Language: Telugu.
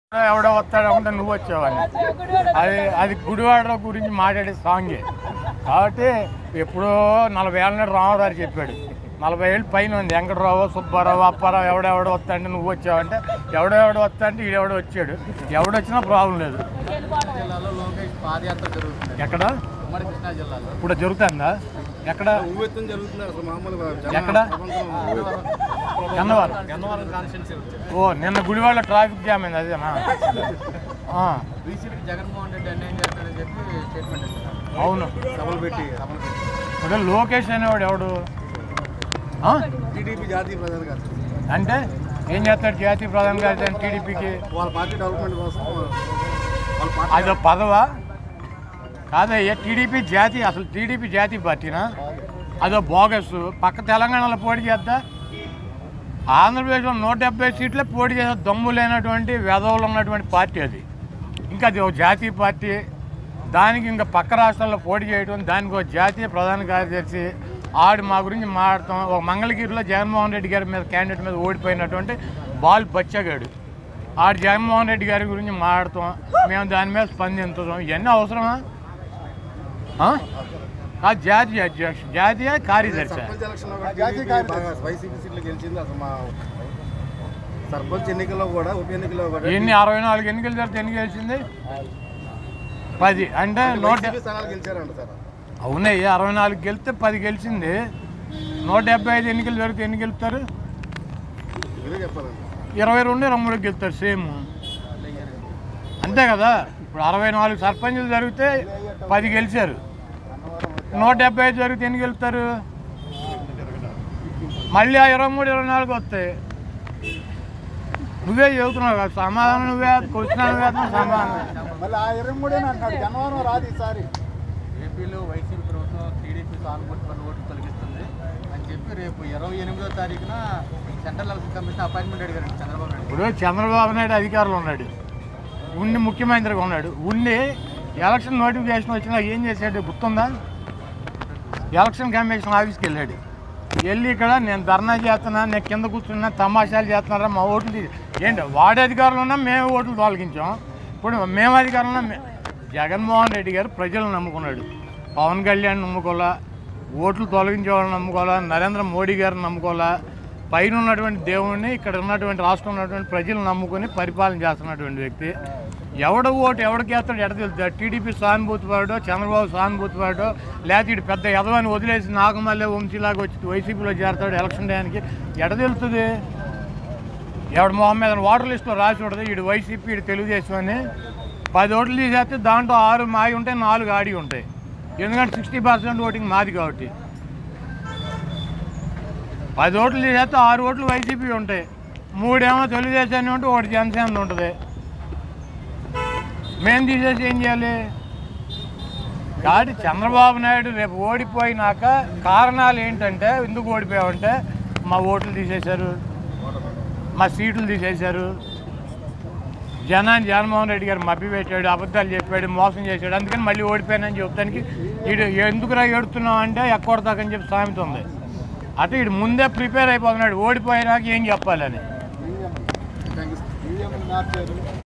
ఎవడో వస్తాడు అంటే నువ్వు వచ్చావని అది అది గుడివాడ గురించి మాట్లాడే సాంగే కాబట్టి ఎప్పుడో నలభై ఏళ్ళ నాడు రామగారు చెప్పాడు నలభై ఏళ్ళు పైన ఉంది వెంకటరావు సుబ్బారావు అప్పారావు ఎవడెవడో వస్తాడంటే నువ్వు వచ్చావంటే ఎవడో ఎవడో వస్తా అంటే ఈడెవడో వచ్చాడు ఎవడొచ్చినా ప్రాబ్లం లేదు జిల్లాలో లోకేష్ పాదయాత్ర జరుగుతుంది ఎక్కడ ఉమ్మడి కృష్ణా జిల్లాలో ఇప్పుడు జరుగుతుందా ఎక్కడ ఉవ్వెత్తం జరుగుతుంది అసలు మామూలుగా ఎక్కడ గన్నవరం గన్నవరం కాన్స్టిట్యున్సీ ఓ నిన్న గుడివాడ ట్రాఫిక్ జామ్ అయింది అదేనా ఆ, బీసీపీకి జగన్మోహన్ రెడ్డి అన్యాయం చేస్తాడని చెప్పి స్టేట్మెంట్ ఇస్తున్నారు అవును సభలు పెట్టి సభలు పెట్టి. ఇప్పుడు లోకేష్ అనేవాడు ఎవడు ఆ? టీడీపీ జాతీయ ప్రధాని గారు అంటే ఏం చేస్తాడు జాతీయ ప్రధాని గారు టీడీపీకి వాళ్ళ పార్టీ డెవలప్మెంట్ కోసం వాళ్ళ పార్టీ అదో పదవా కాదయ్యా టీడీపీ జాతీయ అసలు టీడీపీ జాతీయ పార్టీనా అదో బోగస్ పక్క తెలంగాణలో పోటీ చేద్దా ఆంధ్రప్రదేశ్లో నూట డెబ్బై సీట్లే పోటీ చేసే దమ్ము లేనటువంటి వెధవులు ఉన్నటువంటి పార్టీ అది ఇంకా అది ఒక జాతీయ పార్టీ దానికి ఇంకా పక్క రాష్ట్రాల్లో పోటీ చేయడం దానికి ఒక జాతీయ ప్రధాన కార్యదర్శి ఆడు మా గురించి మాట్లాడతాం ఒక మంగళగిరిలో జగన్మోహన్ రెడ్డి గారి మీద క్యాండిడేట్ మీద ఓడిపోయినటువంటి బాల్ బచ్చగాడు ఆడు జగన్మోహన్ రెడ్డి గారి గురించి మాట్లాడతాం మేము దాని మీద స్పందించడం ఇవన్నీ అవసరమా ఆ? ఆ జాతీయ అధ్యక్షుడు జాతీయ కార్యదర్శి సర్పంచ్ ఎలక్షన్ లో కూడా TDP బాగా వైసీపీ సీట్లు గెలిచింది అసలు మా సర్పంచ్ ఎన్నికల్లో కూడా ఉప ఎన్నికల్లో కూడా ఎన్ని అరవై నాలుగు ఎన్నికల తర్వాత ఎన్ని గెలిచింది పది అంటే నూట వైసీపీ స్థానాలు గెలిచారంట సార్ అవునయ్య అరవై నాలుగు గెలిస్తే పది గెలిచింది నూట డెబ్బై ఐదు ఎన్నికలు జరిగితే ఎన్ని గెలుస్తారు మీరే చెప్పాలండి ఇరవై రెండు ఇరవై మూడు గెలుస్తారు సేమ్ అంతే కదా ఇప్పుడు అరవై నాలుగు సర్పంచులు జరిగితే పది గెలిచారు నూట డెబ్బై ఐదు జరిగితే ఎన్ని గెలుస్తారు మళ్ళీ ఆ ఇరవై మూడు ఇరవై నాలుగు వస్తాయి నువ్వే చెబుతున్నావు కదా సమాధానం నువ్వే క్వశ్చన్ నువ్వే సమాధానం మళ్ళీ ఆ ఇరవై మూడే అంటాడు జనవరం రాదు ఈసారి ఏపీలో వైసీపీ ప్రభుత్వం టీడీపీ సానుభూతి పన్ను ఓట్లు తొలగిస్తుంది అని చెప్పి రేపు ఇరవై ఎనిమిదో తారీఖున సెంట్రల్ ఎలక్షన్ కమిషన్ అపాయింట్మెంట్ అడిగారు చంద్రబాబు నాయుడు ఇప్పుడు చంద్రబాబు నాయుడు అధికారంలో ఉన్నాడు ఉండి ముఖ్యమంత్రిగా ఉన్నాడు ఉండి ఎలక్షన్ నోటిఫికేషన్ వచ్చినా ఏం చేశాడు గుర్తుందా ఎలక్షన్ కమిషన్ ఆఫీస్కి వెళ్ళాడు వెళ్ళి ఇక్కడ నేను ధర్నా చేస్తున్నా నేను కింద కూర్చున్నా తమాషాలు చేస్తున్నారా మా ఓట్లు తీ- ఏంటి వాడి అధికారంలో ఉన్నా మేము ఓట్లు తొలగించాం ఇప్పుడు మేము అధికారంలో మే- జగన్మోహన్ రెడ్డి గారు ప్రజలను నమ్ముకున్నాడు పవన్ కళ్యాణ్ నమ్ముకోవాలా ఓట్లు తొలగించే వాళ్ళని నమ్ముకోవాలా నరేంద్ర మోడీ గారిని నమ్ముకోవాలా పైన ఉన్నటువంటి దేవుణ్ణి ఇక్కడ ఉన్నటువంటి రాష్ట్రంలో ఉన్నటువంటి ప్రజలు నమ్ముకొని పరిపాలన చేస్తున్నటువంటి వ్యక్తి ఎవడ ఓటు ఎవడికి వేస్తాడు ఎడ తెలుస్తుంది టీడీపీ సానుభూతి వాడో చంద్రబాబు సానుభూతి వాడో లేకపోతే ఇటు పెద్ద ఎదవని వదిలేసి నాగమల్లె వంశీలాగా వచ్చి వైసీపీలో చేరతాడు ఎలక్షన్ టైంకి ఎడ తెలుస్తుంది ఎవడు మొహం మీద ఓటర్ లిస్టులో రాసి ఉండదు ఈడు వైసీపీ ఈడు తెలుగుదేశం అని పది ఓట్లు తీసేస్తే దాంట్లో ఆరు మావి ఉంటాయి నాలుగు ఆడి ఉంటాయి ఎందుకంటే సిక్స్టీ పర్సెంట్ ఓటింగ్ మాది కాబట్టి పది ఓట్లు తీసేస్తే ఆరు ఓట్లు వైసీపీ ఉంటాయి మూడేమో తెలుగుదేశాన్ని ఉంటే ఒకటి జనసేన ఉంటుంది మేము తీసేసి ఏం చేయాలి కాబట్టి చంద్రబాబు నాయుడు రేపు ఓడిపోయినాక కారణాలు ఏంటంటే ఎందుకు ఓడిపోయామంటే మా ఓట్లు తీసేశారు మా సీట్లు తీసేశారు జనాన్ని జగన్మోహన్ రెడ్డి గారు మభ్య పెట్టాడు అబద్ధాలు చెప్పాడు మోసం చేశాడు అందుకని మళ్ళీ ఓడిపోయానని చెప్తానికి వీడు ఎందుకురా ఏడుతున్నావు అంటే ఎక్కొడతాకని చెప్పి సామెత ఉంది అటు వీడు ముందే ప్రిపేర్ అయిపోతున్నాడు ఓడిపోయినాక ఏం చెప్పాలని థ్యాంక్ యూ